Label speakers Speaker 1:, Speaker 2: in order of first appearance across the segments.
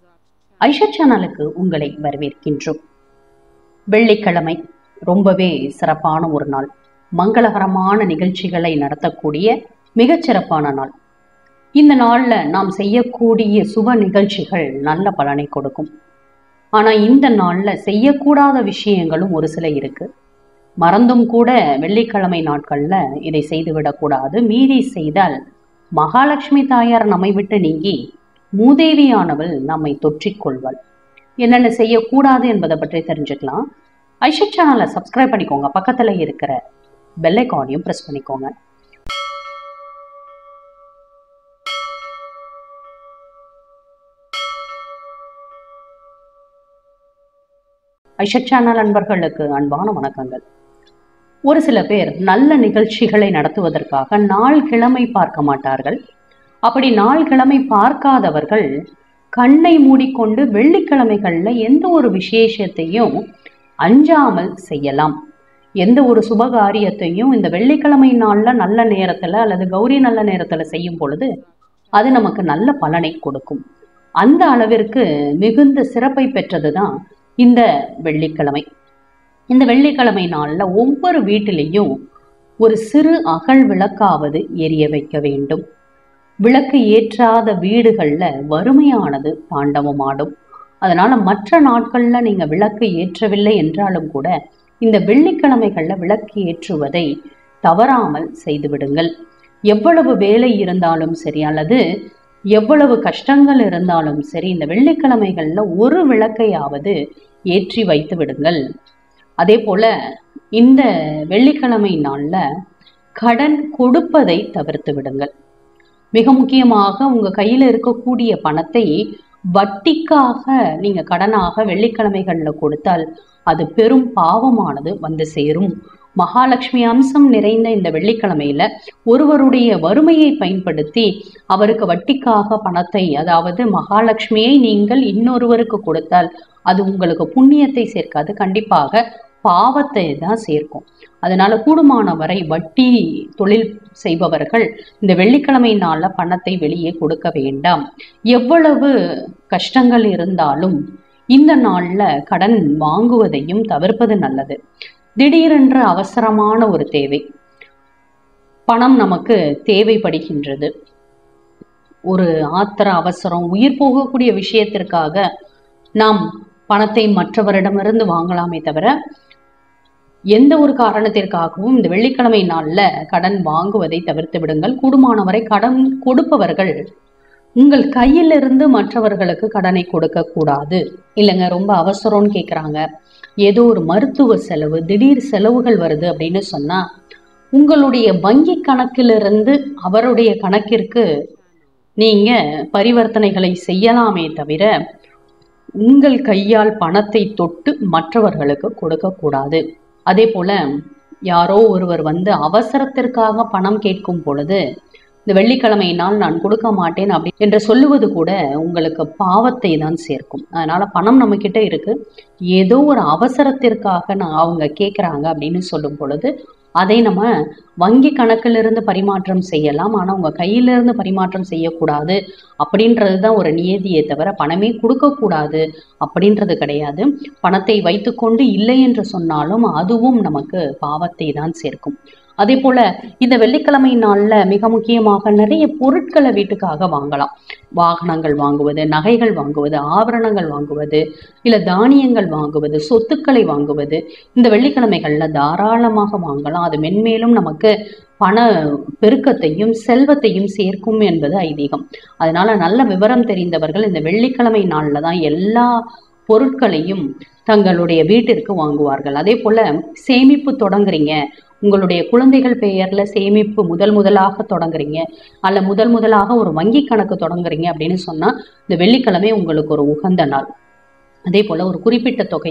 Speaker 1: ஐஷா சேனலுக்கு உங்களை வரவேற்கின்றோம் வெள்ளிக்கிழமை ரொம்பவே சிறப்பான ஒரு நாள் மங்களகரமான நிகழ்ச்சிகளை நடத்தக்கூடிய மிகச்சிறப்பான நாள் இந்த நாள்ல நாம் செய்யக்கூடிய சுப நிகழ்ச்சிகள் நல்ல பலனை கொடுக்கும் ஆனா இந்த நாள்ல செய்யக்கூடாத விஷயங்களும் ஒரு சில இருக்கு மறந்தும் கூட வெள்ளிக்கிழமை நாட்கள்ல இதை செய்துவிடக்கூடாது மீறி செய்தால் மகாலட்சுமி தாயார் நம்மை விட்டு நீங்கி மூதேவியானவள் நம்மை தொற்றிக் கொள்வாள் என்னென்ன செய்யக்கூடாது என்பதை பற்றி தெரிஞ்சுக்கலாம் ஐஷா சேனலை சப்ஸ்கிரைப் பண்ணிக்கோங்க பக்கத்துல இருக்கிற பெல் ஐக்கானையும் ப்ரெஸ் பண்ணிக்கோங்க ஐஷா சேனல் அன்பர்களுக்கு அன்பான வணக்கங்கள் ஒரு சில பேர் நல்ல நிகழ்ச்சிகளை நடத்துவதற்காக நாள் கிழமை பார்க்க மாட்டார்கள் அப்படி நாள் கிழமை பார்க்காதவர்கள் கண்ணை மூடிக்கொண்டு வெள்ளிக்கிழமைகள்ல எந்த ஒரு விசேஷத்தையும் அஞ்சாமல் செய்யலாம் எந்த ஒரு சுபகாரியத்தையும் இந்த வெள்ளிக்கிழமை நாள்ல நல்ல நேரத்துல அல்லது கௌரி நல்ல நேரத்துல செய்யும் பொழுது அது நமக்கு நல்ல பலனை கொடுக்கும் அந்த அளவிற்கு மிகுந்த சிறப்பை பெற்றதுதான் இந்த வெள்ளிக்கிழமை இந்த வெள்ளிக்கிழமை நாள்ல ஒவ்வொரு வீட்டிலையும் ஒரு சிறு அகல் விளக்காவது எரிய வைக்க வேண்டும் விளக்கு ஏற்றாத வீடுகள்ல வறுமையானது தாண்டவமாடும் அதனால மற்ற நாட்கள்ல நீங்க விளக்கு ஏற்றவில்லை என்றாலும் கூட இந்த வெள்ளிக்கிழமைகள்ல விளக்கு ஏற்றுவதை தவறாமல் செய்து விடுங்கள் எவ்வளவு வேலை இருந்தாலும் சரி அல்லது எவ்வளவு கஷ்டங்கள் இருந்தாலும் சரி இந்த வெள்ளிக்கிழமைகள்ல ஒரு விளக்கையாவது ஏற்றி வைத்து விடுங்கள் அதே போல இந்த வெள்ளிக்கிழமை நாள்ல கடன் கொடுப்பதை தவிர்த்து விடுங்கள் மிக முக்கியமாக உங்க கையில இருக்கக்கூடிய பணத்தை வட்டிக்காக நீங்க கடனாக வெள்ளிக்கிழமைகள்ல கொடுத்தால் அது பெரும் பாவமானது வந்து சேரும் மகாலட்சுமி அம்சம் நிறைந்த இந்த வெள்ளிக்கிழமையில ஒருவருடைய வறுமையை பயன்படுத்தி அவருக்கு வட்டிக்காக பணத்தை அதாவது மகாலட்சுமியை நீங்கள் இன்னொருவருக்கு கொடுத்தால் அது உங்களுக்கு புண்ணியத்தை சேர்க்காது கண்டிப்பாக பாவத்தை தான் சேர்க்கும் அதனால கூடுமான வரை வட்டி தொழில் செய்பவர்கள் இந்த வெள்ளிக்கிழமை நாள்ல பணத்தை வெளியே கொடுக்க வேண்டாம் எவ்வளவு கஷ்டங்கள் இருந்தாலும் இந்த நாள்ல கடன் வாங்குவதையும் தவிர்ப்பது நல்லது திடீரென்று அவசரமான ஒரு தேவை பணம் நமக்கு தேவைப்படுகின்றது ஒரு ஆத்திர அவசரம் உயிர் போகக்கூடிய விஷயத்திற்காக நாம் பணத்தை மற்றவரிடமிருந்து வாங்கலாமே தவிர எந்த ஒரு காரணத்திற்காகவும் இந்த வெள்ளிக்கிழமை நாள்ல கடன் வாங்குவதை தவிர்த்து விடுங்கள் கூடுமானவரை கடன் கொடுப்பவர்கள் உங்கள் கையிலிருந்து மற்றவர்களுக்கு கடனை கொடுக்க கூடாது இல்லைங்க ரொம்ப அவசரம்னு கேட்குறாங்க ஏதோ ஒரு மருத்துவ செலவு திடீர் செலவுகள் வருது அப்படின்னு சொன்னா உங்களுடைய வங்கி கணக்கிலிருந்து அவருடைய கணக்கிற்கு நீங்க பரிவர்த்தனைகளை செய்யலாமே தவிர உங்கள் கையால் பணத்தை தொட்டு மற்றவர்களுக்கு கொடுக்க கூடாது அதே போல யாரோ ஒருவர் வந்து அவசரத்திற்காக பணம் கேட்கும் பொழுது இந்த வெள்ளிக்கிழமையினால் நான் கொடுக்க மாட்டேன் அப்படி என்று சொல்லுவது கூட உங்களுக்கு பாவத்தை தான் சேர்க்கும் அதனால பணம் நம்ம கிட்ட இருக்கு ஏதோ ஒரு அவசரத்திற்காக நான் அவங்க கேட்குறாங்க அப்படின்னு சொல்லும் பொழுது அதை நம்ம வங்கி கணக்கிலிருந்து பரிமாற்றம் செய்யலாம் ஆனால் உங்கள் கையிலிருந்து பரிமாற்றம் செய்யக்கூடாது அப்படின்றது தான் ஒரு நியதியை தவிர பணமே கொடுக்கக்கூடாது அப்படின்றது கிடையாது பணத்தை வைத்துக்கொண்டு இல்லை என்று சொன்னாலும் அதுவும் நமக்கு பாவத்தை தான் சேர்க்கும் அதே போல இந்த வெள்ளிக்கிழமை நாள்ல மிக முக்கியமாக நிறைய பொருட்களை வீட்டுக்காக வாங்கலாம் வாகனங்கள் வாங்குவது நகைகள் வாங்குவது ஆபரணங்கள் வாங்குவது இல்ல தானியங்கள் வாங்குவது சொத்துக்களை வாங்குவது இந்த வெள்ளிக்கிழமைகள்ல தாராளமாக வாங்கலாம் அது மென்மேலும் நமக்கு பண பெருக்கத்தையும் செல்வத்தையும் சேர்க்கும் என்பது ஐதீகம் அதனால நல்ல விவரம் தெரிந்தவர்கள் இந்த வெள்ளிக்கிழமை நாள்ல தான் எல்லா பொருட்களையும் தங்களுடைய வீட்டிற்கு வாங்குவார்கள் அதே போல சேமிப்பு தொடங்குறீங்க உங்களுடைய குழந்தைகள் பெயர்ல சேமிப்பு முதல் முதலாக தொடங்குறீங்க அல்ல முதல் முதலாக ஒரு வங்கி கணக்கு தொடங்குறீங்க அப்படின்னு சொன்னா இந்த வெள்ளிக்கிழமை உங்களுக்கு ஒரு உகந்த நாள் அதே போல ஒரு குறிப்பிட்ட தொகையை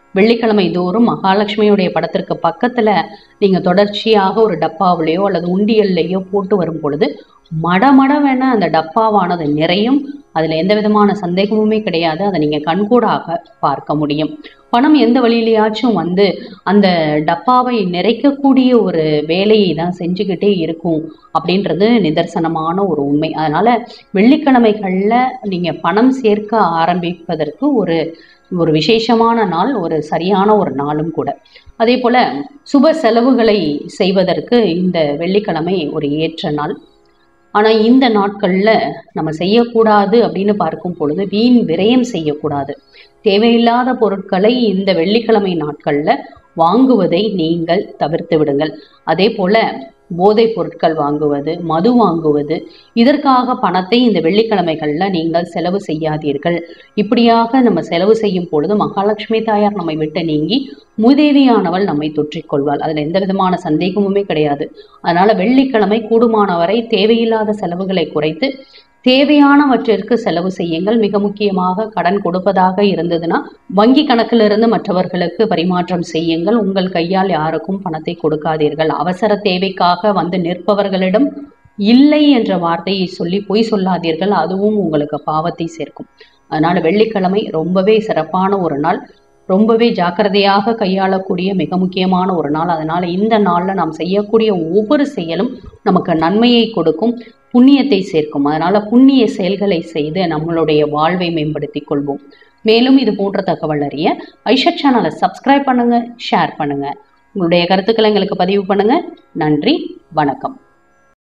Speaker 1: வெள்ளிக்கிழமை தோறும் மகாலட்சுமியுடைய படத்திற்கு பக்கத்துல நீங்க தொடர்ச்சியாக ஒரு டப்பாவிலேயோ அல்லது உண்டியல்லையோ போட்டு வரும் பொழுது மடமடவென அந்த டப்பாவானது நிறையும் அதுல எந்த விதமான சந்தேகமுமே கிடையாது அதை நீங்க கண்கூடாக பார்க்க முடியும் பணம் எந்த வழியிலையாச்சும் வந்து அந்த டப்பாவை நிறைக்கக்கூடிய ஒரு வேலையை தான் செஞ்சுக்கிட்டே இருக்கும் அப்படின்றது நிதர்சனமான ஒரு உண்மை அதனால வெள்ளிக்கிழமைகள்ல நீங்க பணம் சேர்க்க ஆரம்பிப்பதற்கு ஒரு ஒரு விசேஷமான நாள் ஒரு சரியான ஒரு நாளும் கூட அதே போல சுப செலவுகளை செய்வதற்கு இந்த வெள்ளிக்கிழமை ஒரு ஏற்ற நாள் ஆனா இந்த நாட்கள்ல நம்ம செய்யக்கூடாது அப்படின்னு பார்க்கும் பொழுது வீண் விரயம் செய்யக்கூடாது தேவையில்லாத பொருட்களை இந்த வெள்ளிக்கிழமை நாட்கள்ல வாங்குவதை நீங்கள் தவிர்த்து விடுங்கள் அதே போல போதைப் பொருட்கள் வாங்குவது மது வாங்குவது இதற்காக பணத்தை இந்த வெள்ளிக்கிழமைகள்ல நீங்கள் செலவு செய்யாதீர்கள் இப்படியாக நம்ம செலவு செய்யும் பொழுது மகாலட்சுமி தாயார் நம்மை விட்டு நீங்கி மூதேவியானவள் நம்மை தொற்றிக்கொள்வாள் அதுல எந்த விதமான சந்தேகமுமே கிடையாது அதனால வெள்ளிக்கிழமை கூடுமானவரை தேவையில்லாத செலவுகளை குறைத்து தேவையானவற்றிற்கு செலவு செய்யுங்கள் மிக முக்கியமாக கடன் கொடுப்பதாக இருந்ததுன்னா வங்கி கணக்கிலிருந்து மற்றவர்களுக்கு பரிமாற்றம் செய்யுங்கள் உங்கள் கையால் யாருக்கும் பணத்தை கொடுக்காதீர்கள் அவசர தேவைக்காக வந்து நிற்பவர்களிடம் இல்லை என்ற வார்த்தையை சொல்லி பொய் சொல்லாதீர்கள் அதுவும் உங்களுக்கு பாவத்தை சேர்க்கும் அதனால வெள்ளிக்கிழமை ரொம்பவே சிறப்பான ஒரு நாள் ரொம்பவே ஜாக்கிரதையாக கையாளக்கூடிய மிக முக்கியமான ஒரு நாள் அதனால இந்த நாள்ல நாம் செய்யக்கூடிய ஒவ்வொரு செயலும் நமக்கு நன்மையை கொடுக்கும் புண்ணியத்தை சேர்க்கும் அதனால புண்ணிய செயல்களை செய்து நம்மளுடைய வாழ்வை மேம்படுத்திக் கொள்வோம் மேலும் இது போன்ற தகவல் அறிய ஐஷட் சேனலை சப்ஸ்கிரைப் பண்ணுங்க ஷேர் பண்ணுங்க உங்களுடைய கருத்துக்களை எங்களுக்கு பதிவு பண்ணுங்க நன்றி வணக்கம்